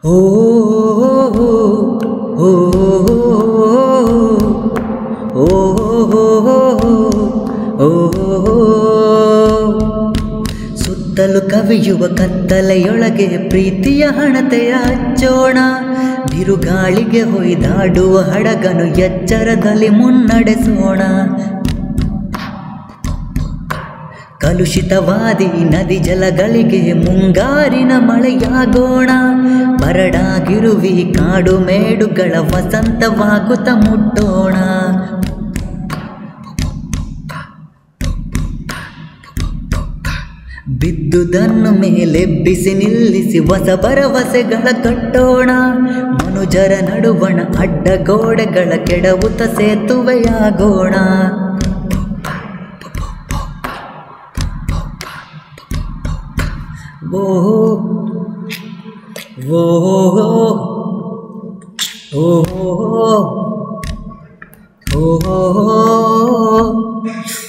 ಓ ಓ ಓ ಸುತ್ತಲೂ ಕವಿಯುವ ಕತ್ತಲೆಯೊಳಗೆ ಪ್ರೀತಿಯ ಹಣತೆಯ ಹಚ್ಚೋಣ ಬಿರುಗಾಳಿಗೆ ಹೊಯ್ದಾಡುವ ಹಡಗನು ಎಚ್ಚರದಲ್ಲಿ ಮುನ್ನಡೆಸೋಣ ಕಲುಷಿತವಾದಿ ನದಿ ಜಲಗಳಿಗೆ ಮುಂಗಾರಿನ ಮಳೆಯಾಗೋಣ ಬರಡಾಗಿರುವಿ ಕಾಡು ಮೇಡುಗಳ ವಸಂತವಾಗುತ್ತ ಮುಟ್ಟೋಣ ಬಿದ್ದುದನ್ನು ಮೇಲೆಬ್ಬಿಸಿ ನಿಲ್ಲಿಸಿ ಹೊಸ ಭರವಸೆಗಳ ಕಟ್ಟೋಣ ಮನುಜರ ನಡುವಣ ಅಡ್ಡಗೋಡೆಗಳ ಕೆಡವುತ್ತ ಸೇತುವೆಯಾಗೋಣ ಓ ಓ ಓ ಓ